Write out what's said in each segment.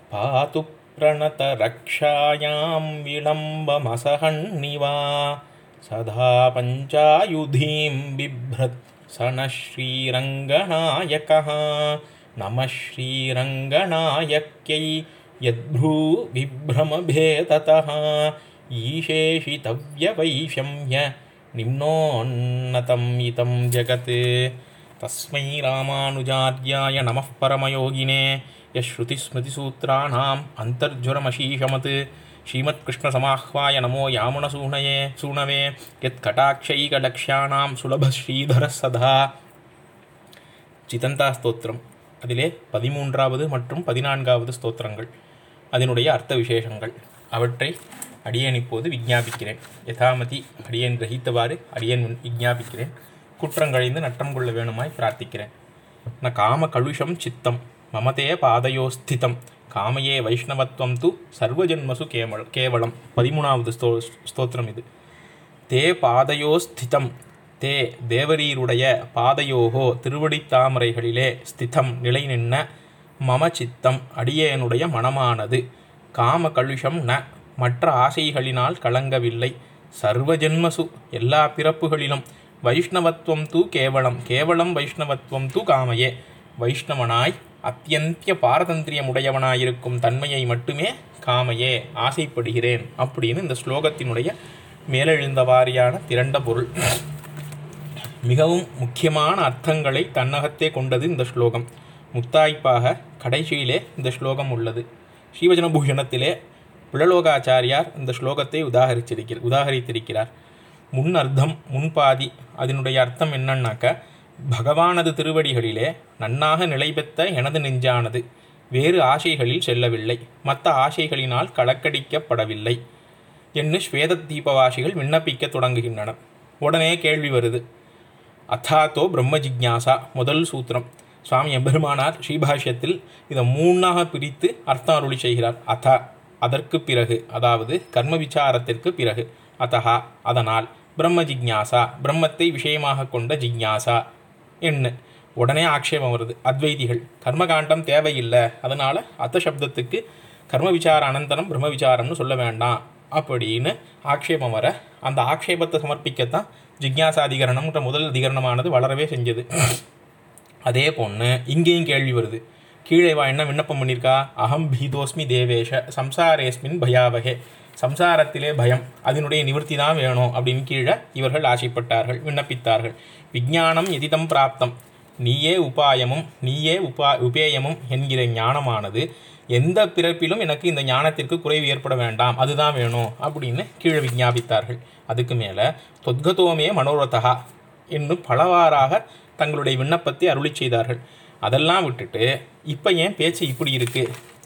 पातु प्रणतरक्षायां विलम्बमसहन्निवा सदा पञ्चायुधीं बिभ्रत् स नः श्रीरङ्गनायकः नमः श्रीरङ्गनायक्यै यद्भ्रूविभ्रमभेदतः ईशेषितव्यवैषम्य निम्नोन्नतम् इतं जगत् तस्मै रामानुजार्याय नमः परमयोगिने यश्रुतिस्मृतिसूत्राणाम् अन्तर्ज्वरमशीषमत् श्रीमत्कृष्णसमाह्वाय नमो यामुनसूनये सूनवे यत्कटाक्षैकलक्ष्याणां சுலபஸ்ரீதரः சதா சிதந்தா ஸ்தோத்திரம் அதிலே பதிமூன்றாவது மற்றும் பதினான்காவது ஸ்தோத்திரங்கள் அதனுடைய அர்த்த விசேஷங்கள் அவற்றை அடியேன் இப்போது விஞ்ஞாபிக்கிறேன் யதாமதி அடியேன் கிரகித்தவாறு அடியேன் முன் விஞ்ஞாபிக்கிறேன் குற்றங்களைந்து நட்டம் கொள்ள வேணுமாய் பிரார்த்திக்கிறேன் ந காம கலுஷம் சித்தம் மமதே பாதையோ ஸ்திதம் காமையே வைஷ்ணவத்வம் து சர்வஜன்மசு கேவல கேவலம் பதிமூணாவது ஸ்தோ ஸ்தோத்திரம் இது தே பாதையோ ஸ்திதம் தே தேவரீருடைய பாதையோகோ திருவடித்தாமரைகளிலே ஸ்திதம் நிலை நின்ன மம சித்தம் அடியேனுடைய மனமானது காம கலுஷம் ந மற்ற ஆசைகளினால் கலங்கவில்லை சர்வஜன்மசு எல்லா பிறப்புகளிலும் வைஷ்ணவத்துவம் தூ கேவலம் கேவலம் வைஷ்ணவத்துவம் தூ காமையே வைஷ்ணவனாய் அத்தியந்திய பாரதந்திரியமுடையவனாயிருக்கும் தன்மையை மட்டுமே காமையே ஆசைப்படுகிறேன் அப்படின்னு இந்த ஸ்லோகத்தினுடைய மேலெழுந்த வாரியான திரண்ட பொருள் மிகவும் முக்கியமான அர்த்தங்களை தன்னகத்தே கொண்டது இந்த ஸ்லோகம் முத்தாய்ப்பாக கடைசியிலே இந்த ஸ்லோகம் உள்ளது ஸ்ரீவஜன பூஷணத்திலே புலலோகாச்சாரியார் இந்த ஸ்லோகத்தை உதாகரிச்சிருக்கிறார் உதாகரித்திருக்கிறார் முன் அர்த்தம் முன்பாதி அதனுடைய அர்த்தம் என்னன்னாக்க பகவானது திருவடிகளிலே நன்னாக நிலை பெற்ற எனது நெஞ்சானது வேறு ஆசைகளில் செல்லவில்லை மற்ற ஆசைகளினால் கலக்கடிக்கப்படவில்லை என்று ஸ்வேத தீபவாசிகள் விண்ணப்பிக்க தொடங்குகின்றன உடனே கேள்வி வருது அத்தாத்தோ பிரம்ம ஜிக்ஞாசா முதல் சூத்திரம் சுவாமி எம்பெருமானார் ஸ்ரீபாஷ்யத்தில் இதை மூணாக பிரித்து அர்த்தம் அருளி செய்கிறார் அத்தா அதற்கு பிறகு அதாவது கர்ம விசாரத்திற்கு பிறகு அத்தஹா அதனால் பிரம்ம ஜிக்ஞாசா பிரம்மத்தை விஷயமாக கொண்ட ஜிக்ஞாசா என்ன உடனே ஆக்ஷேபம் வருது அத்வைதிகள் கர்மகாண்டம் தேவையில்லை அதனால் அத்த சப்தத்துக்கு கர்ம விசார அனந்தரம் பிரம்ம விசாரம்னு சொல்ல வேண்டாம் அப்படின்னு ஆக்ஷேபம் வர அந்த ஆக்ஷேபத்தை சமர்ப்பிக்கத்தான் ஜிக்ஞாசாதிகரணம்ன்ற முதல் அதிகரணமானது வளரவே செஞ்சது அதே பொண்ணு இங்கேயும் கேள்வி வருது கீழே வா என்ன விண்ணப்பம் பண்ணியிருக்கா அகம் பீதோஸ்மி தேவேஷ சம்சாரேஸ்மின் பயாவகே சம்சாரத்திலே பயம் அதனுடைய நிவர்த்தி தான் வேணும் அப்படின்னு கீழே இவர்கள் ஆசைப்பட்டார்கள் விண்ணப்பித்தார்கள் விஞ்ஞானம் எதிதம் பிராப்தம் நீயே உபாயமும் நீயே உபா உபேயமும் என்கிற ஞானமானது எந்த பிறப்பிலும் எனக்கு இந்த ஞானத்திற்கு குறைவு ஏற்பட வேண்டாம் அதுதான் வேணும் அப்படின்னு கீழே விஞ்ஞாபித்தார்கள் அதுக்கு மேலே தொத்கதோமே மனோரதா என்னும் பலவாறாக தங்களுடைய விண்ணப்பத்தை அருளி செய்தார்கள் அதெல்லாம் விட்டுட்டு இப்போ ஏன் பேச்சு இப்படி இருக்கு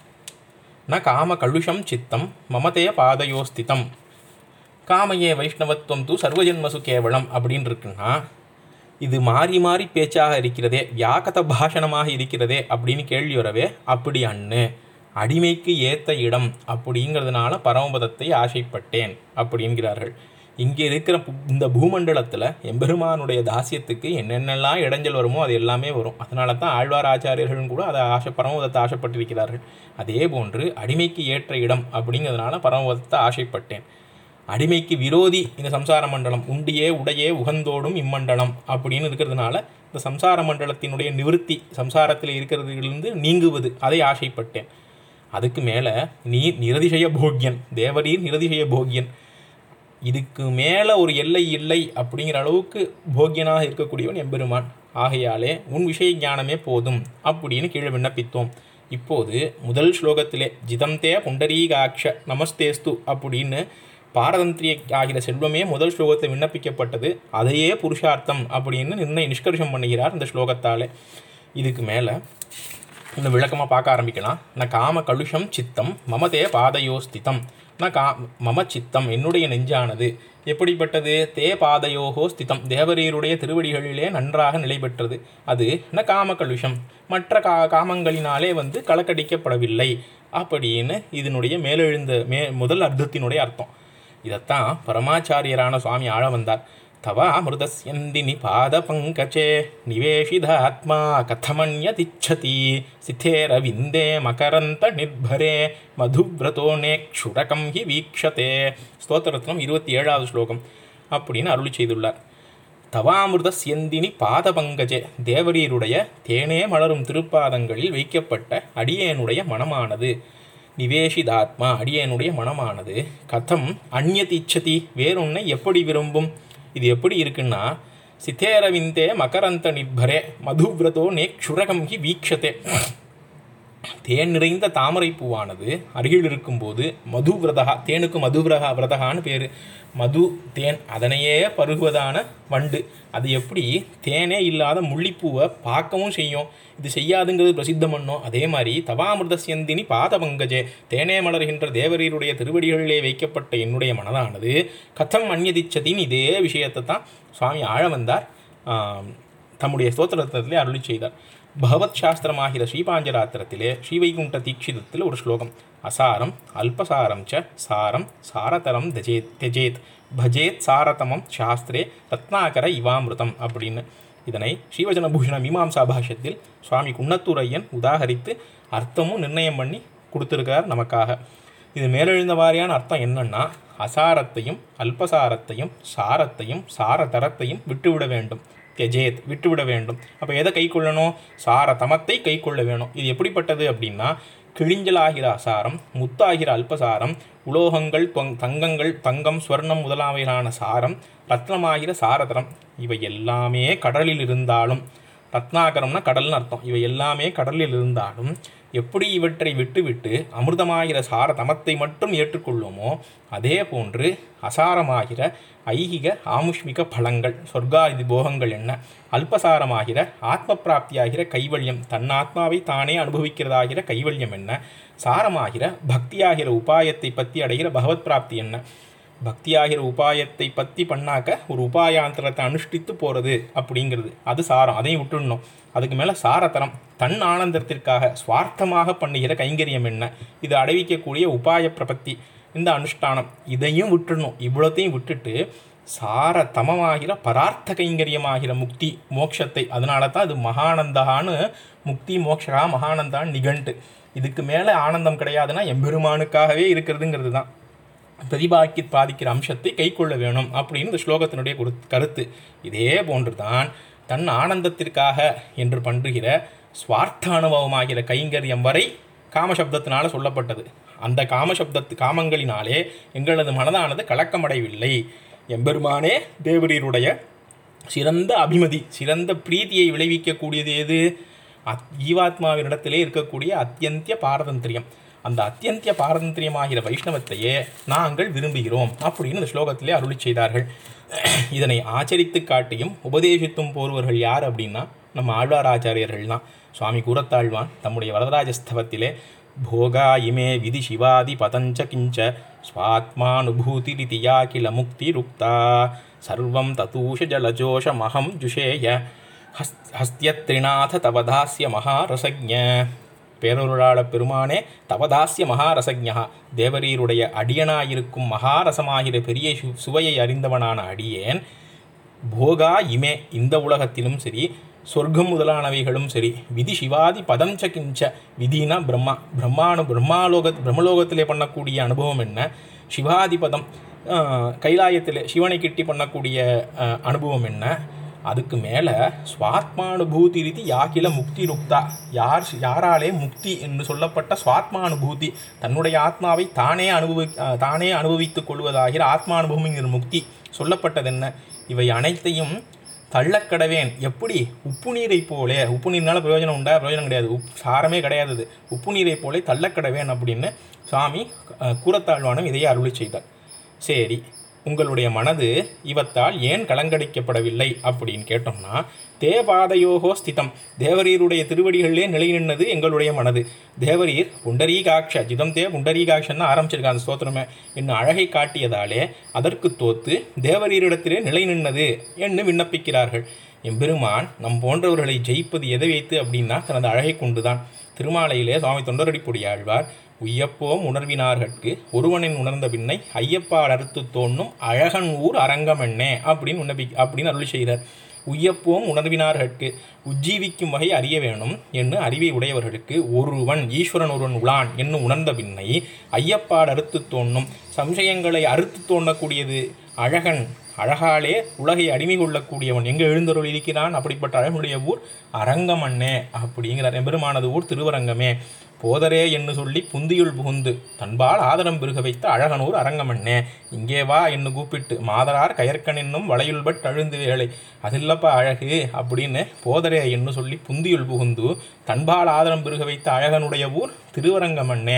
ந காம கலுஷம் சித்தம் மமதே பாதையோ ஸ்திதம் காமையே வைஷ்ணவத்துவம் தூ சர்வஜன்மசு கேவலம் அப்படின்னு இருக்குன்னா இது மாறி மாறி பேச்சாக இருக்கிறதே வியாக்கத பாஷணமாக இருக்கிறதே அப்படின்னு கேள்வி வரவே அப்படி அண்ணு அடிமைக்கு ஏத்த இடம் அப்படிங்கிறதுனால பரமபதத்தை ஆசைப்பட்டேன் அப்படிங்கிறார்கள் இங்கே இருக்கிற பு- இந்த பூமண்டலத்தில் எம்பெருமானுடைய தாசியத்துக்கு என்னென்னலாம் இடைஞ்சல் வருமோ அது எல்லாமே வரும் அதனால தான் ஆழ்வார் ஆச்சாரியர்களும் கூட அதை ஆசை பரமபதத்தை ஆசைப்பட்டிருக்கிறார்கள் அதே போன்று அடிமைக்கு ஏற்ற இடம் அப்படிங்கிறதுனால பரமபதத்தை ஆசைப்பட்டேன் அடிமைக்கு விரோதி இந்த சம்சார மண்டலம் உண்டியே உடையே உகந்தோடும் இம்மண்டலம் அப்படின்னு இருக்கிறதுனால இந்த சம்சார மண்டலத்தினுடைய நிவிருத்தி சம்சாரத்தில் இருக்கிறதுலேருந்து நீங்குவது அதை ஆசைப்பட்டேன் அதுக்கு மேலே நீ நிரதிசய போக்யன் தேவரீர் நிரதிசய போக்யன் இதுக்கு மேலே ஒரு எல்லை இல்லை அப்படிங்கிற அளவுக்கு போக்கியனாக இருக்கக்கூடியவன் எம்பெருமான் ஆகையாலே உன் விஷய ஞானமே போதும் அப்படின்னு கீழே விண்ணப்பித்தோம் இப்போது முதல் ஸ்லோகத்திலே ஜிதந்தே புண்டரீகாட்ச நமஸ்தேஸ்து அப்படின்னு பாரதந்திரிய ஆகிற செல்வமே முதல் ஸ்லோகத்தில் விண்ணப்பிக்கப்பட்டது அதையே புருஷார்த்தம் அப்படின்னு நிர்ணய நிஷ்கர்ஷம் பண்ணுகிறார் இந்த ஸ்லோகத்தாலே இதுக்கு மேலே இன்னும் விளக்கமாக பார்க்க ஆரம்பிக்கலாம் ந காம கலுஷம் சித்தம் மமதே பாதையோ ஸ்திதம் ந கா மம சித்தம் என்னுடைய நெஞ்சானது எப்படிப்பட்டது தே பாதையோகோ ஸ்திதம் தேவரீருடைய திருவடிகளிலே நன்றாக நிலை பெற்றது அது ந காம கலுஷம் மற்ற கா காமங்களினாலே வந்து கலக்கடிக்கப்படவில்லை அப்படின்னு இதனுடைய மேலெழுந்த மே முதல் அர்த்தத்தினுடைய அர்த்தம் இதைத்தான் பரமாச்சாரியரான சுவாமி ஆழ வந்தார் तवामृतस्यन्दिनि पादपङ्कजे निवेशितात्मा कथमन्यतिच्छति सिथेरविन्दे मकरन्तनिर्भरे மதுவிரதோனே க்ஷுரகம் ஹி வீக்ஷதே ஸ்தோத்திரத்திலும் இருபத்தி ஏழாவது ஸ்லோகம் அப்படின்னு அருளி செய்துள்ளார் தவாமிருத சியந்தினி பாதபங்கஜே தேவரீருடைய தேனே மலரும் திருப்பாதங்களில் வைக்கப்பட்ட அடியேனுடைய மனமானது நிவேஷிதாத்மா அடியேனுடைய மனமானது கதம் அந்நியத் இச்சதி வேறொன்னை எப்படி விரும்பும் இது எப்படி இருக்குன்னா சித்தேரவிந்தே மகரந்த நிர்பரே மதுவிரதோ நே க்ஷுரகம் ஹி வீக்ஷதே தேன் நிறைந்த தாமரை பூவானது அருகில் இருக்கும்போது மது விரதகா தேனுக்கு மது விரதா விரதகான்னு பேர் மது தேன் அதனையே பருகுவதான வண்டு அது எப்படி தேனே இல்லாத முள்ளிப்பூவை பார்க்கவும் செய்யும் இது செய்யாதுங்கிறது பிரசித்தம் பண்ணோம் அதே மாதிரி தவாமிருத சியந்தினி பாத பங்கஜே தேனே மலர்கின்ற தேவரீருடைய திருவடிகளிலே வைக்கப்பட்ட என்னுடைய மனதானது கதம் அந்நியதிச்சதின்னு இதே விஷயத்தை தான் சுவாமி ஆழ வந்தார் ஆம், தம்முடைய ஸ்தோத்திரத்திலே அருளி செய்தார் பகவத் சாஸ்திரமாகிற ஸ்ரீபாஞ்சராத்திரத்திலே ஸ்ரீவைகுண்ட தீட்சிதத்தில் ஒரு ஸ்லோகம் அசாரம் அல்பசாரம் ச சாரம் சாரதரம் தஜேத் தெஜேத் பஜேத் சாரதமம் சாஸ்திரே ரத்னாகர இவாமிருதம் அப்படின்னு இதனை ஸ்ரீவஜனபூஷண மீமாம்சா பாஷ்யத்தில் சுவாமி குன்னத்தூர் ஐயன் உதாகரித்து அர்த்தமும் நிர்ணயம் பண்ணி கொடுத்துருக்கார் நமக்காக இது மேலெழுந்த வாரியான அர்த்தம் என்னன்னா அசாரத்தையும் அல்பசாரத்தையும் சாரத்தையும் சாரதரத்தையும் விட்டுவிட வேண்டும் தெஜேத் விட்டுவிட வேண்டும் அப்போ எதை கை கொள்ளணும் சார தமத்தை கை கொள்ள வேணும் இது எப்படிப்பட்டது அப்படின்னா கிழிஞ்சலாகிற அசாரம் முத்தாகிற அல்பசாரம் உலோகங்கள் தொங்- தங்கங்கள் தங்கம் ஸ்வர்ணம் முதலாவைகளான சாரம் ரத்னமாகிற சாரதரம் இவை எல்லாமே கடலில் இருந்தாலும் ரத்னாகரம்னா கடல்னு அர்த்தம் இவை எல்லாமே கடலில் இருந்தாலும் எப்படி இவற்றை விட்டுவிட்டு அமிர்தமாகிற சார தமத்தை மட்டும் ஏற்றுக்கொள்ளுமோ அதே போன்று அசாரமாகிற ஐகிக ஆமுஷ்மிக பலங்கள் சொர்க்காதி போகங்கள் என்ன அல்பசாரமாகிற ஆத்ம பிராப்தியாகிற கைவல்யம் தன்னாத்மாவை தானே அனுபவிக்கிறதாகிற கைவல்யம் என்ன சாரமாகிற பக்தியாகிற உபாயத்தை பற்றி அடைகிற பகவத் பிராப்தி என்ன பக்தியாகிற உபாயத்தை பற்றி பண்ணாக்க ஒரு உபாயாந்திரத்தை அனுஷ்டித்து போகிறது அப்படிங்கிறது அது சாரம் அதையும் விட்டுடணும் அதுக்கு மேலே சாரத்தரம் தன் ஆனந்தத்திற்காக சுவார்த்தமாக பண்ணுகிற கைங்கரியம் என்ன இது அடைவிக்கக்கூடிய உபாய பிரபத்தி இந்த அனுஷ்டானம் இதையும் விட்டுடணும் இவ்வளோத்தையும் விட்டுட்டு சார தமமாகிற பரார்த்த கைங்கரியமாகிற முக்தி மோட்சத்தை அதனால தான் இது மகானந்தான்னு முக்தி மோக்ஷகா மகானந்தான் நிகண்டு இதுக்கு மேலே ஆனந்தம் கிடையாதுன்னா எம்பெருமானுக்காகவே இருக்கிறதுங்கிறது தான் பிரதிபாக்கி பாதிக்கிற அம்சத்தை கை கொள்ள வேணும் அப்படின்னு இந்த ஸ்லோகத்தினுடைய குரு கருத்து இதே போன்றுதான் தன் ஆனந்தத்திற்காக என்று பண்ணுகிற சுவார்த்த அனுபவமாகிற கைங்கரியம் வரை காமசப்தத்தினால சொல்லப்பட்டது அந்த காமசப்தத்து காமங்களினாலே எங்களது மனதானது கலக்கமடையவில்லை எம்பெருமானே தேவரீருடைய சிறந்த அபிமதி சிறந்த பிரீத்தியை விளைவிக்கக்கூடியது எது அத் ஜீவாத்மாவினிடத்திலே இருக்கக்கூடிய அத்தியந்திய பாரதந்திரியம் அந்த அத்தியந்திய பாரதந்திரியமாகிற வைஷ்ணவத்தையே நாங்கள் விரும்புகிறோம் அப்படின்னு இந்த ஸ்லோகத்திலே அருளி செய்தார்கள் இதனை ஆச்சரித்து காட்டியும் உபதேசித்தும் போர்வர்கள் யார் அப்படின்னா நம்ம ஆழ்வார் ஆச்சாரியர்கள் தான் சுவாமி கூரத்தாழ்வான் தம்முடைய வரதராஜஸ்தவத்திலே भोगा इमे विधि शिवादि पतञ्च किञ्च स्वात्मानुभूतिरिति या किल मुक्तिरुक्ता सर्वं ततूषजलजोषमहं जुषेय हस् हस्त्यत्रिनाथ तवदास्य महारसज्ञ பேரொருளாள பெருமானே தவதாசிய மகாரசஜா தேவரீருடைய அடியனாயிருக்கும் மகாரசமாகிற பெரிய சு- சுவையை அறிந்தவனான அடியேன் போகா இமே இந்த உலகத்திலும் சரி சொர்க்கம் முதலானவைகளும் சரி விதி சிவாதி பதம் ச கிஞ்ச விதினா பிரம்மா பிரம்மானு பிரம்மாலோக பிரம்மலோகத்திலே பண்ணக்கூடிய அனுபவம் என்ன சிவாதிபதம் ஆஹ், கைலாயத்திலே சிவனை கிட்டி பண்ணக்கூடிய ஆஹ், அனுபவம் என்ன அதுக்கு மேலே சுவாத்மானுபூதி ரீதி யாகில முக்தி ருக்தா யார் யாராலே முக்தி என்று சொல்லப்பட்ட சுவாத்மானுபூதி தன்னுடைய ஆத்மாவை தானே அனுபவி ஆஹ், தானே அனுபவித்துக் கொள்வதாகிற ஆத்மானுபவம்ங்கிற முக்தி சொல்லப்பட்டது என்ன இவை அனைத்தையும் தள்ளக்கடவேன் எப்படி உப்பு நீரை போலே உப்பு நீர்னால பிரயோஜனம் உண்டா பிரயோஜனம் கிடையாது உப் சாரமே கிடையாது இது. உப்பு நீரை போலே தள்ளக்கடவேன் அப்படின்னு சுவாமி அஹ், கூரத்தாழ்வானும் இதையே அருளி செய்தார் சரி உங்களுடைய மனது இவத்தால் ஏன் கலங்கடிக்கப்படவில்லை அப்படின்னு கேட்டோம்னா தேபாதையோகோ ஸ்திதம் தேவரீருடைய திருவடிகளிலே நிலை நின்னது எங்களுடைய மனது தேவரீர் புண்டரீகாட்ச ஜிதம் தே புண்டரீகாட்சன்னு ஆரம்பிச்சிருக்காங்க அந்த ஸ்தோத்திரமே என்னும் அழகை காட்டியதாலே அதற்கு தோத்து தேவரீரிடத்திலே நிலை நின்னது என்று விண்ணப்பிக்கிறார்கள் எம்பெருமான் நம் போன்றவர்களை ஜெயிப்பது எதை வைத்து அப்படின்னா தனது அழகை கொண்டுதான் திருமாலையிலே சுவாமி தொண்டரடிப்புடி ஆழ்வார் உய்யப்போம் உணர்வினார்கட்கு ஒருவனின் உணர்ந்த பின்னை ஐயப்பால் அறுத்து தோன்றும் அழகன் ஊர் அரங்கமென்னே அப்படின்னு உன்னபி அப்படின்னு அருள் செய்கிறார் உய்யப்போம் உணர்வினார்கட்கு உஜ்ஜீவிக்கும் வகை அறிய வேணும் என்று அறிவை உடையவர்களுக்கு ஒருவன் ஈஸ்வரன் ஒருவன் உளான் என்னும் உணர்ந்த பின்னை ஐயப்பாடு அறுத்து தோன்றும் சம்சயங்களை அறுத்து தோன்றக்கூடியது அழகன் அழகாலே உலகை அடிமை கொள்ளக்கூடியவன் எங்கே எழுந்தருள் இருக்கிறான் அப்படிப்பட்ட அழகுடைய ஊர் அரங்கமண்ணே அப்படிங்கிறார் எம்பெருமானது ஊர் திருவரங்கமே போதரே என்று சொல்லி புந்தியுள் புகுந்து தன்பால் ஆதரம் பெருக வைத்த அழகனூர் அரங்கமண்ணே இங்கே வா என்று கூப்பிட்டு மாதரார் கயற்கன் என்னும் வளையுள்பட் அழுந்து வேலை அதில்லப்பா அழகு அப்படின்னு போதரே என்று சொல்லி புந்தியுள் புகுந்து தன்பால் ஆதரம் பெருக வைத்த அழகனுடைய ஊர் திருவரங்கமண்ணே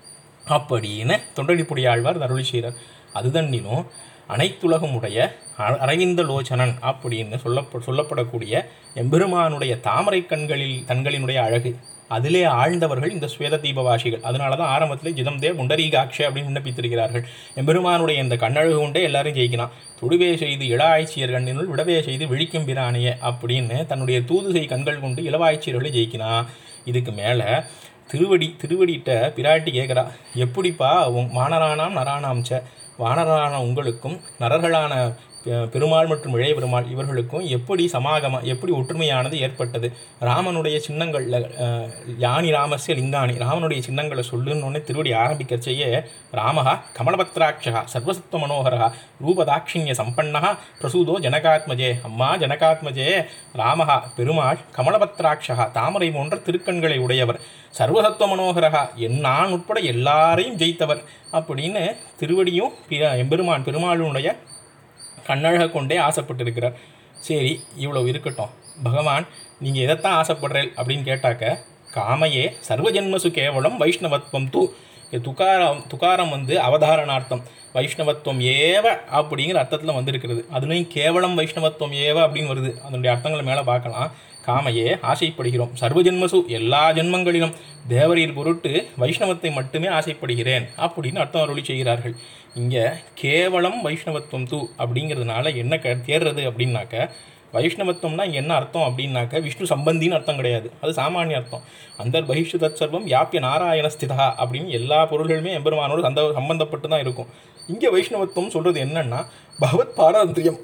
அப்படின்னு தொண்டடிப்புடி ஆழ்வார் அருளி செய்கிறார் அது தண்ணிலும் அனைத்துலகம் உடைய அ- அரவிந்த லோச்சனன் அப்படின்னு சொல்லப்ப சொல்லப்படக்கூடிய எம்பெருமானுடைய தாமரை கண்களில் கண்களினுடைய அழகு அதிலே ஆழ்ந்தவர்கள் இந்த ஸ்வேத தீபவாசிகள் அதனால தான் ஆரம்பத்தில் ஜிதம் தேவ் புண்டரீகாட்சி அப்படின்னு விண்ணப்பித்திருக்கிறார்கள் எம்பெருமானுடைய இந்த கண்ணழகு கொண்டே எல்லாரும் ஜெயிக்கலாம் துடுவே செய்து இளவாய்ச்சியர் கண்ணினுள் விடவே செய்து விழிக்கும் பிராணிய அப்படின்னு தன்னுடைய தூதுசை கண்கள் கொண்டு இளவாய்ச்சியர்களை ஜெயிக்கலாம் இதுக்கு மேலே திருவடி திருவடிட்ட பிராட்டி கேட்குறா எப்படிப்பா உங் வானரானாம் நரானாம் ச வானரான உங்களுக்கும் நரர்களான பெ- பெருமாள் மற்றும் இளைய பெருமாள் இவர்களுக்கும் எப்படி சமாகம எப்படி ஒற்றுமையானது ஏற்பட்டது ராமனுடைய சின்னங்கள்ல அஹ், யானி ராமஸ்ய லிங்காணி ராமனுடைய சின்னங்களை சொல்லுன்னு உடனே திருவடி ஆரம்பிக்கிறச்சையே ராமஹா கமலபத்ராட்சா சர்வசத்துவ மனோகரா ரூபதாட்சிணிய சம்பன்னா பிரசூதோ ஜனகாத்மஜே அம்மா ஜனகாத்மஜே ராமஹா பெருமாள் கமலபத்ராட்சா தாமரை போன்ற திருக்கண்களை உடையவர் சர்வசத்துவ மனோகரகா என் நான் உட்பட எல்லாரையும் ஜெயித்தவர் அப்படின்னு திருவடியும் பி- எம்பெருமான் பெருமாளுடைய கண்ணழக கொண்டே ஆசைப்பட்டிருக்கிறார் சரி இவ்வளவு இருக்கட்டும் பகவான் நீங்கள் எதைத்தான் ஆசைப்படுறேன் அப்படின்னு கேட்டாக்க காமையே சர்வஜன்மசு கேவலம் வைஷ்ணவத்வம் தூ இது துகாரம் துகாரம் வந்து அவதாரணார்த்தம் வைஷ்ணவத்துவம் ஏவ அப்படிங்கிற அர்த்தத்தில் வந்திருக்கிறது அதுலேயும் கேவலம் வைஷ்ணவத்துவம் ஏவ அப்படின்னு வருது அதனுடைய அர்த்தங்களை மேலே பார்க்கலாம் காமையே ஆசைப்படுகிறோம் சர்வஜன்மசு எல்லா ஜென்மங்களிலும் தேவரீர் பொருட்டு வைஷ்ணவத்தை மட்டுமே ஆசைப்படுகிறேன் அப்படின்னு அர்த்தம் அருளி செய்கிறார்கள் இங்கே கேவலம் வைஷ்ணவத்துவம் தூ அப்படிங்கிறதுனால என்ன க தேர்றது அப்படின்னாக்க வைஷ்ணவத்துவம்னா இங்க என்ன அர்த்தம் அப்படின்னாக்க விஷ்ணு சம்பந்தின்னு அர்த்தம் கிடையாது அது சாமானிய அர்த்தம் அந்த பகிஷ்டு தத் சர்வம் யாப்பிய நாராயண ஸ்திதா அப்படின்னு எல்லா பொருள்களுமே எம்பெருமானோடு சந்த சம்பந்தப்பட்டு தான் இருக்கும் இங்கே வைஷ்ணவத்துவம் சொல்கிறது என்னன்னா பகவத் பாரம்பரியம்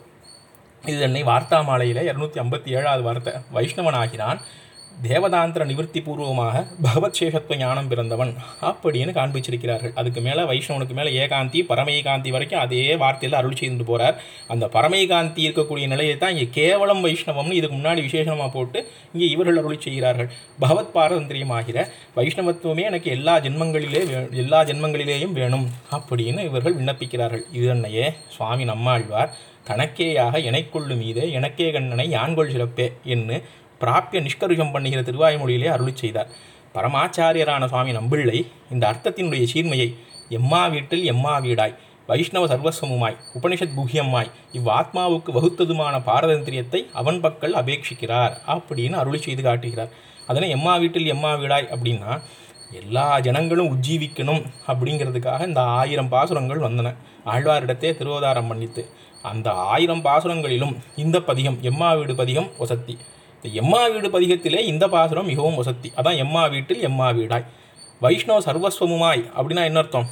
இது என்னை வார்த்தா மாலையில் இரநூத்தி ஐம்பத்தி ஏழாவது வார்த்தை வைஷ்ணவனாகிறான் தேவதாந்திர நிவர்த்தி பூர்வமாக பகவத் சேஷத்துவ ஞானம் பிறந்தவன் அப்படின்னு காண்பிச்சிருக்கிறார்கள் அதுக்கு மேலே வைஷ்ணவனுக்கு மேலே ஏகாந்தி பரமேகாந்தி வரைக்கும் அதே வார்த்தையில் அருள் செய்து போகிறார் அந்த பரமேகாந்தி இருக்கக்கூடிய நிலையை தான் இங்கே கேவலம் வைஷ்ணவம்னு இதுக்கு முன்னாடி விசேஷமாக போட்டு இங்கே இவர்கள் அருள் செய்கிறார்கள் பகவத் பாரம்பரியமாகிற வைஷ்ணவத்துவமே எனக்கு எல்லா ஜென்மங்களிலே வே எல்லா ஜென்மங்களிலேயும் வேணும் அப்படின்னு இவர்கள் விண்ணப்பிக்கிறார்கள் இது என்னையே சுவாமி நம்மாழ்வார் தனக்கேயாக எனக்கொள்ளு மீதே எனக்கே கண்ணனை யான்கொள் சிறப்பே என்று பிராப்பிய நிஷ்கருஷம் பண்ணுகிற திருவாய்மொழியிலே அருளிச் செய்தார் பரமாச்சாரியரான சுவாமி நம்பிள்ளை இந்த அர்த்தத்தினுடைய சீர்மையை எம்மா வீட்டில் எம்மா வீடாய் வைஷ்ணவ சர்வஸ்வமுமாய் உபனிஷத் குஹ்யமாய் இவ்வாத்மாவுக்கு வகுத்ததுமான பாரதந்திரியத்தை அவன் பக்கல் அபேட்சிக்கிறார் அப்படின்னு அருளி செய்து காட்டுகிறார் அதனை எம்மா வீட்டில் எம்மா வீடாய் அப்படின்னா எல்லா ஜனங்களும் உஜ்ஜீவிக்கணும் அப்படிங்கிறதுக்காக இந்த ஆயிரம் பாசுரங்கள் வந்தன ஆழ்வாரிடத்தே திருவதாரம் பண்ணித்து அந்த ஆயிரம் பாசுரங்களிலும் இந்த பதிகம் எம்மா வீடு பதிகம் வசத்தி இந்த எம்மா வீடு பதிகத்திலே இந்த பாசுரம் மிகவும் வசத்தி அதான் எம்மா வீட்டில் எம்மா வீடாய் வைஷ்ணவ சர்வஸ்வமுமாய் அப்படின்னா என்ன அர்த்தம்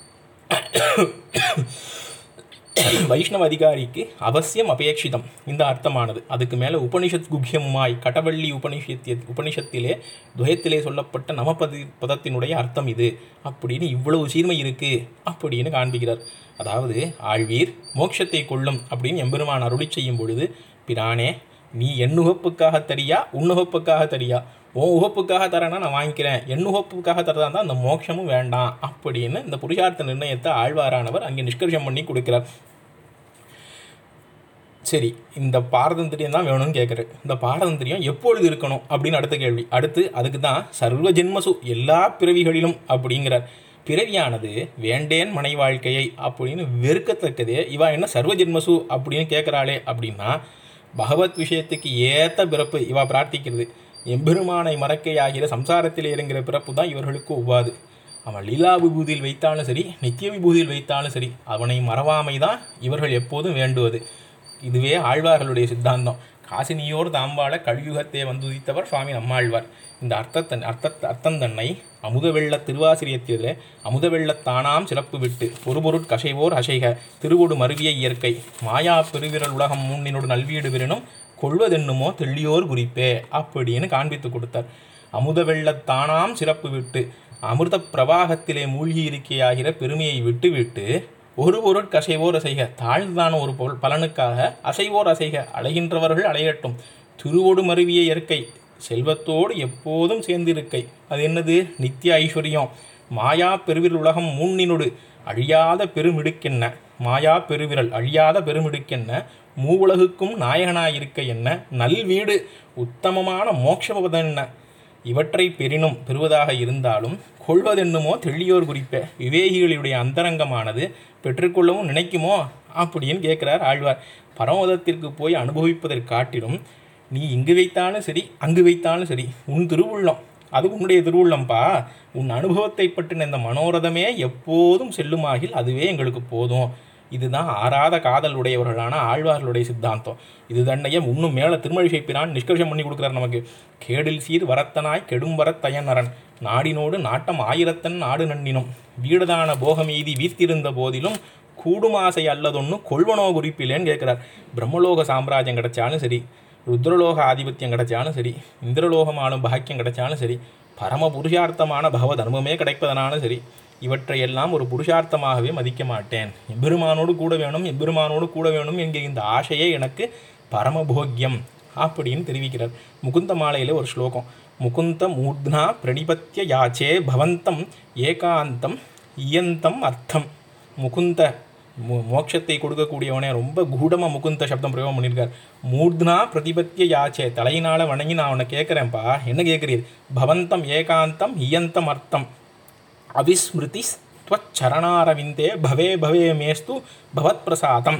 வைஷ்ணவ அதிகாரிக்கு அவசியம் அபேட்சிதம் இந்த அர்த்தமானது அதுக்கு மேலே உபனிஷத் குக்கியமுமாய் கடவள்ளி உபனிஷத்திய உபனிஷத்திலே துவயத்திலே சொல்லப்பட்ட நமபதி பதத்தினுடைய அர்த்தம் இது அப்படின்னு இவ்வளவு சீர்மை இருக்கு அப்படின்னு காண்பிக்கிறார் அதாவது ஆழ்வீர் மோட்சத்தை கொள்ளும் அப்படின்னு எம்பெருமான் அருளி செய்யும் பொழுது பிரானே நீ என் உகப்புக்காக தரியா உன் உகப்புக்காக தரியா உன் உகப்புக்காக தரேன்னா நான் வாங்கிக்கிறேன் என் உகப்புக்காக தரதா இருந்தால் அந்த மோட்சமும் வேண்டாம் அப்படின்னு இந்த புருஷார்த்த நிர்ணயத்தை ஆழ்வாரானவர் அங்கே நிஷ்கர்ஷம் பண்ணி கொடுக்கிறார் சரி இந்த பாரதந்திரியம் தான் வேணும்னு கேட்குறேன் இந்த பாரதந்திரியம் எப்பொழுது இருக்கணும் அப்படின்னு அடுத்த கேள்வி அடுத்து அதுக்கு தான் சர்வ ஜென்மசு எல்லா பிறவிகளிலும் அப்படிங்கிறார் பிறவியானது வேண்டேன் மனை வாழ்க்கையை அப்படின்னு வெறுக்கத்தக்கதே இவா என்ன சர்வ ஜென்மசு அப்படின்னு கேட்குறாளே அப்படின்னா பகவத் விஷயத்துக்கு ஏத்த பிறப்பு இவா பிரார்த்திக்கிறது எம்பெருமானை மறக்கையாகிற சம்சாரத்தில் இறங்குற பிறப்பு தான் இவர்களுக்கு ஒவ்வாது அவன் லீலா விபூதியில் வைத்தாலும் சரி நித்திய விபூதியில் வைத்தாலும் சரி அவனை மறவாமை தான் இவர்கள் எப்போதும் வேண்டுவது இதுவே ஆழ்வார்களுடைய சித்தாந்தம் காசினியோர் தாம்பாள கலியுகத்தே வந்துதித்தவர் சுவாமி நம்மாழ்வார் இந்த அர்த்தத்தன் அர்த்த அர்த்தம் தன்னை அமுத வெள்ள திருவாசிரியத்திலே அமுத வெள்ளத்தானாம் சிறப்பு விட்டு ஒரு பொருட் கசைவோர் அசைக திருவொடு மருவிய இயற்கை மாயா பெருவிரல் உலகம் முன்னினோடு நல்வீடு விரனும் கொள்வதென்னுமோ தெள்ளியோர் குறிப்பே அப்படின்னு காண்பித்து கொடுத்தார் அமுத வெள்ளத்தானாம் சிறப்பு விட்டு அமிர்த பிரவாகத்திலே மூழ்கி இருக்கையாகிற பெருமையை விட்டுவிட்டு ஒரு பொருட் கசைவோர் அசைக தாழ்ந்தான ஒரு பொருள் பலனுக்காக அசைவோர் அசைக அலைகின்றவர்கள் அலையட்டும் திருவோடு மருவிய இயற்கை செல்வத்தோடு எப்போதும் சேர்ந்திருக்கை அது என்னது நித்திய ஐஸ்வர்யம் மாயா பெருவிரல் உலகம் முன்னினொடு அழியாத பெருமிடுக்கென்ன மாயா பெருவிரல் அழியாத பெருமிடுக்கென்ன மூவுலகுக்கும் நாயகனாயிருக்க என்ன நல்வீடு உத்தமமான மோட்சபதென்ன இவற்றை பெறினும் பெறுவதாக இருந்தாலும் கொள்வதென்னுமோ தெள்ளியோர் குறிப்ப விவேகிகளுடைய அந்தரங்கமானது பெற்றுக்கொள்ளவும் நினைக்குமோ அப்படின்னு கேட்குறார் ஆழ்வார் பரமோதத்திற்கு போய் அனுபவிப்பதைக் காட்டிலும் நீ இங்கு வைத்தாலும் சரி அங்கு வைத்தாலும் சரி உன் திருவுள்ளம் அது உன்னுடைய திருவுள்ளம்பா உன் அனுபவத்தை பற்றின இந்த மனோரதமே எப்போதும் செல்லுமாகில் அதுவே எங்களுக்கு போதும் இதுதான் ஆறாத காதல் உடையவர்களான ஆழ்வார்களுடைய சித்தாந்தம் இது தன்னைய இன்னும் மேலே திருமழிசை பிரான் நிஷ்கர்ஷம் பண்ணி கொடுக்குறார் நமக்கு கேடில் சீர் வரத்தனாய் கெடும் வரத்தயனரன் நாடினோடு நாட்டம் ஆயிரத்தன் நாடு நன்னினும் வீடுதான போகமீதி வீத்திருந்த போதிலும் கூடுமாசை அல்லதொன்னு கொள்வனோ குறிப்பில்லேன்னு கேட்குறார் பிரம்மலோக சாம்ராஜ்யம் கிடைச்சாலும் சரி ருத்ரலோக ஆதிபத்தியம் கிடைச்சாலும் சரி இந்திரலோகம் ஆளும் பாக்கியம் கிடைச்சாலும் சரி பரம புருஷார்த்தமான பகவ தர்மமே கிடைப்பதனாலும் சரி இவற்றையெல்லாம் ஒரு புருஷார்த்தமாகவே மதிக்க மாட்டேன் எம்பெருமானோடு கூட வேணும் எம்பெருமானோடு கூட வேணும் என்கிற இந்த ஆசையே எனக்கு பரமபோக்கியம் அப்படின்னு தெரிவிக்கிறார் முகுந்த மாலையில் ஒரு ஸ்லோகம் முகுந்த மூர்த்னா பிரணிபத்திய யாச்சே பவந்தம் ஏகாந்தம் இயந்தம் அர்த்தம் முகுந்த மோ- மோட்சத்தை கொடுக்கக்கூடியவனே ரொம்ப கூடமாக முகுந்த சப்தம் பிரயோகம் பண்ணியிருக்கார் மூர்த்னா பிரதிபத்திய யாச்சே தலையினால வணங்கி நான் அவனை கேட்குறேன்ப்பா என்ன கேட்குறீர் பவந்தம் ஏகாந்தம் இயந்தம் அர்த்தம் அவிஸ்மிருதி त्वच्चरणारविन्दे भवे भवे மேஸ்து பவத் பிரசாதம்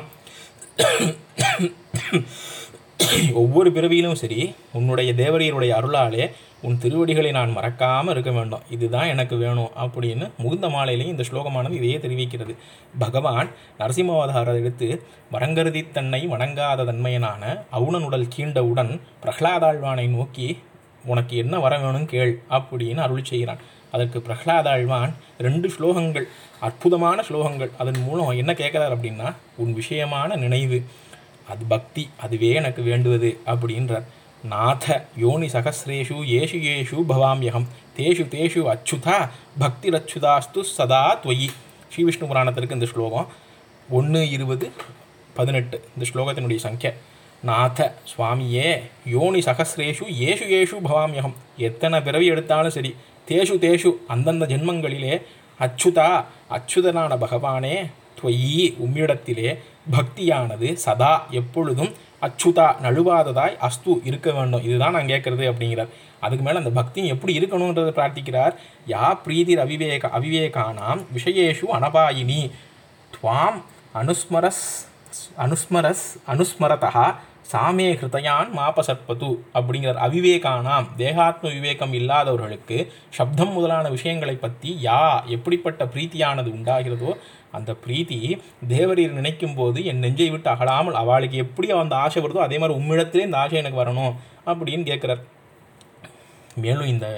ஒவ்வொரு பிறவியிலும் சரி உன்னுடைய தேவரியருடைய அருளாலே உன் திருவடிகளை நான் மறக்காமல் இருக்க வேண்டும் இதுதான் எனக்கு வேணும் அப்படின்னு முகுந்த மாலையிலையும் இந்த ஸ்லோகமானது இதையே தெரிவிக்கிறது பகவான் நரசிம்மாவதாரம் எடுத்து வரங்கருதி தன்னை வணங்காத தன்மையனான அவுணனுடல் கீண்டவுடன் பிரகலாதாழ்வானை நோக்கி உனக்கு என்ன வர வேணும் கேள் அப்படின்னு அருள் செய்கிறான் அதற்கு பிரகலாதாழ்வான் ரெண்டு ஸ்லோகங்கள் அற்புதமான ஸ்லோகங்கள் அதன் மூலம் என்ன கேட்குறார் அப்படின்னா உன் விஷயமான நினைவு அது பக்தி அதுவே எனக்கு வேண்டுவது அப்படின்றார் நாத யோனி சகசிரேஷு ஏஷு ஏஷு பவாமியகம் தேஷு தேஷு அச்சுதா பக்திரச்சுதாஸ்து சதா துவயி ஸ்ரீ விஷ்ணு புராணத்திற்கு இந்த ஸ்லோகம் ஒன்று இருபது பதினெட்டு இந்த ஸ்லோகத்தினுடைய சங்கிய நாத சுவாமியே யோனி சகசிரேஷு ஏஷு ஏஷு பவாமியகம் எத்தனை பிறவி எடுத்தாலும் சரி தேஷு தேஷு அந்தந்த ஜென்மங்களிலே அச்சுதா அச்சுதனான பகவானே துவயி உம்மிடத்திலே பக்தியானது சதா எப்பொழுதும் அச்சுதா நழுவாததாய் அஸ்து இருக்க வேண்டும் இதுதான் நான் கேட்கறது அப்படிங்கிறார் அதுக்கு மேலே அந்த பக்தியும் எப்படி இருக்கணுன்றதை பிரார்த்திக்கிறார் யா பிரீதிர் அவிவேக அவிவேகானாம் விஷயேஷு அனபாயினி துவாம் அனுஸ்மரஸ் அனுஸ்மரஸ் அனுஸ்மரதா சாமே ஹிருதயான் மாபசற்பது அப்படிங்கிறார் அவிவேகானாம் தேகாத்ம விவேகம் இல்லாதவர்களுக்கு சப்தம் முதலான விஷயங்களை பற்றி யா எப்படிப்பட்ட பிரீத்தியானது உண்டாகிறதோ அந்த பிரீத்தி தேவரீர் நினைக்கும் போது என் நெஞ்சை விட்டு அகலாமல் அவளுக்கு எப்படி அந்த ஆசை வருதோ அதே மாதிரி உம்மிடத்திலே இந்த ஆசை எனக்கு வரணும் அப்படின்னு கேட்குறார் மேலும் இந்த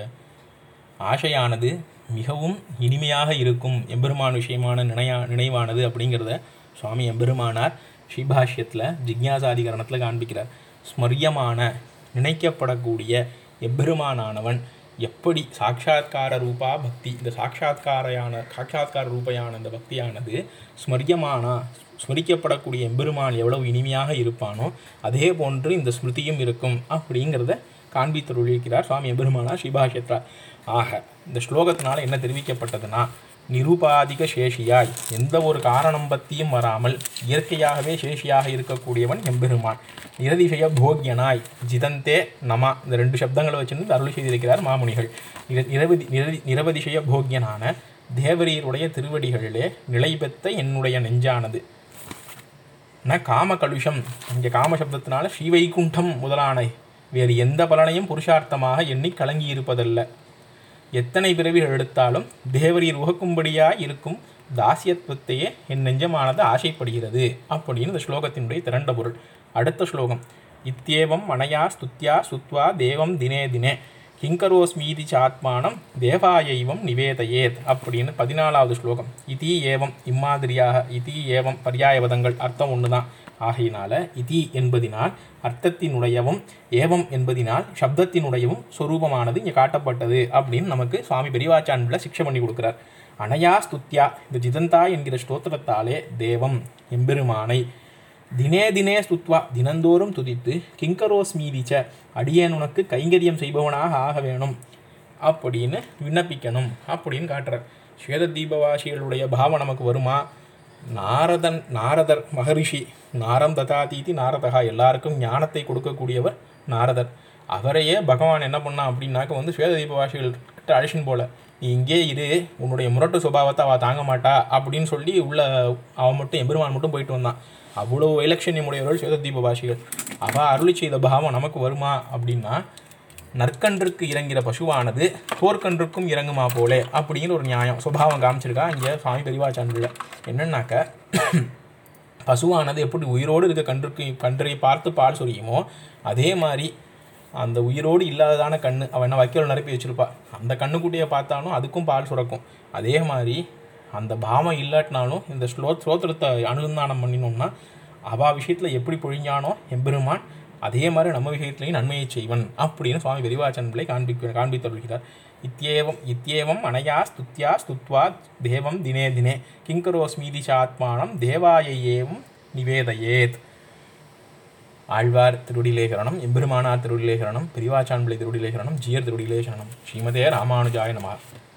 ஆசையானது மிகவும் இனிமையாக இருக்கும் எம்பெருமான் விஷயமான நினையா நினைவானது அப்படிங்கிறத சுவாமி எம்பெருமானார் ஸ்ரீபாஷ்யத்தில் ஜிக்ஞாசாதிகரணத்தில் காண்பிக்கிறார் ஸ்மரியமான நினைக்கப்படக்கூடிய எம்பெருமானானவன் எப்படி சாட்சாத்கார ரூபா பக்தி இந்த சாட்சாத்காரையான சாட்சாத்கார ரூபையான இந்த பக்தியானது ஸ்மரியமானா ஸ்மரிக்கப்படக்கூடிய எம்பெருமான் எவ்வளவு இனிமையாக இருப்பானோ அதே போன்று இந்த ஸ்மிருதியும் இருக்கும் அப்படிங்கிறத காண்பித்தருளியிருக்கிறார் சுவாமி எம்பெருமானா ஸ்ரீபாஷ்யத்ரா ஆக இந்த ஸ்லோகத்தினால என்ன தெரிவிக்கப்பட்டதுன்னா நிருபாதிக சேஷியாய் எந்த ஒரு காரணம் பற்றியும் வராமல் இயற்கையாகவே சேஷியாக இருக்கக்கூடியவன் எம்பெருமான் நிரதிசய போக்யனாய் ஜிதந்தே நமா இந்த ரெண்டு சப்தங்களை வச்சிருந்து அருள் செய்திருக்கிறார் மாமுனிகள் நிர- நிரவதி நிரதி நிரவதிசய போக்யனான தேவரீருடைய திருவடிகளிலே நிலை பெற்ற என்னுடைய நெஞ்சானது ந காம கலுஷம் இங்கே காம சப்தத்தினால ஸ்ரீவைகுண்டம் முதலான வேறு எந்த பலனையும் புருஷார்த்தமாக எண்ணி கலங்கி இருப்பதல்ல எத்தனை பிறவிகள் எடுத்தாலும் தேவரீர் உகக்கும்படியாய் இருக்கும் தாசியத்துவத்தையே என் நெஞ்சமானது ஆசைப்படுகிறது அப்படின்னு இந்த ஸ்லோகத்தினுடைய திரண்ட பொருள் அடுத்த ஸ்லோகம் இத்தியேவம் மனயா ஸ்துத்யா சுத்வா தேவம் தினே தினே கிங்கரோஸ்மீதி சாத்மானம் தேவாயைவம் நிவேதயேத் அப்படின்னு பதினாலாவது ஸ்லோகம் இதி ஏவம் இம்மாதிரியாக இதி ஏவம் பர்யாயபதங்கள் அர்த்தம் ஒன்று தான் ஆகையினால இதி என்பதினால் அர்த்தத்தினுடையவும் ஏவம் என்பதினால் சப்தத்தினுடையவும் சொரூபமானது இங்கே காட்டப்பட்டது அப்படின்னு நமக்கு சுவாமி பெரியவாச்சான்பில் சிக்ஷை பண்ணி கொடுக்குறார் அனயா ஸ்துத்யா இந்த ஜிதந்தா என்கிற ஸ்தோத்திரத்தாலே தேவம் எம்பெருமானை தினே தினே ஸ்துத்வா தினந்தோறும் துதித்து கிங்கரோஸ்மீதிச்ச அடியேன் உனக்கு கைங்கரியம் செய்பவனாக ஆக வேணும் அப்படின்னு விண்ணப்பிக்கணும் அப்படின்னு காட்டுறார் ஸ்வேத தீபவாசிகளுடைய பாவம் நமக்கு வருமா நாரதன் நாரதர் மகரிஷி நாரம் ததாதீதி நாரதகா எல்லாருக்கும் ஞானத்தை கொடுக்கக்கூடியவர் நாரதர் அவரையே பகவான் என்ன பண்ணான் அப்படின்னாக்க வந்து ஸ்வேத தீபவாசிகள் கிட்ட அழைச்சின்னு போல நீ இங்கே இரு உன்னுடைய முரட்டு சுபாவத்தை அவள் தாங்க மாட்டா அப்படின்னு சொல்லி உள்ள அவன் மட்டும் எம்பெருமான் மட்டும் போயிட்டு வந்தான் அவ்வளோ இலட்சணியமுடையவர்கள் ஸ்வேத தீபவாசிகள் அவள் அருளி செய்த பாவம் நமக்கு வருமா அப்படின்னா நற்கன்றுக்கு இறங்கிற பசுவானது தோற்கன்றுக்கும் இறங்குமா போலே அப்படின்னு ஒரு நியாயம் சுபாவம் காமிச்சிருக்கா இங்கே சுவாமி பெரியவாச்சான்பில் என்னன்னாக்க பசுவானது எப்படி உயிரோடு இருக்க கன்றுக்கு கன்றை பார்த்து பால் சொரியுமோ அதே மாதிரி அந்த உயிரோடு இல்லாததான கண்ணு அவன் என்ன வைக்கோல் நிரப்பி வச்சிருப்பா அந்த கண்ணுக்குட்டியை பார்த்தாலும் அதுக்கும் பால் சுரக்கும் அதே மாதிரி அந்த பாவம் இல்லாட்டினாலும் இந்த ஸ்லோ ஸ்லோத்திரத்தை அனுசந்தானம் பண்ணினோம்னா அவா விஷயத்தில் எப்படி பொழிஞ்சானோ எம்பெருமான் அதே மாதிரி நம்ம விஷயத்திலையும் நன்மையை செய்வன் அப்படின்னு சுவாமி பெரிவாச்சன் பிள்ளை காண்பிக்க காண்பித்தருள்கிறார் இத்தியேவம் இத்தியேவம் அனயா ஸ்துத்யா ஸ்துத்வா தேவம் தினே தினே கிங்கரோஸ்மீதி சாத்மானம் தேவாய ஏவம் நிவேதயேத் ஆழ்வார் திருடிலேகரணம் எம்பெருமானார் திருடிலேகரணம் பெரிவாச்சான் பிள்ளை திருடிலேகரணம் ஜியர் திருடிலேகரணம் ஸ்ரீமதே ராமானுஜாய நமः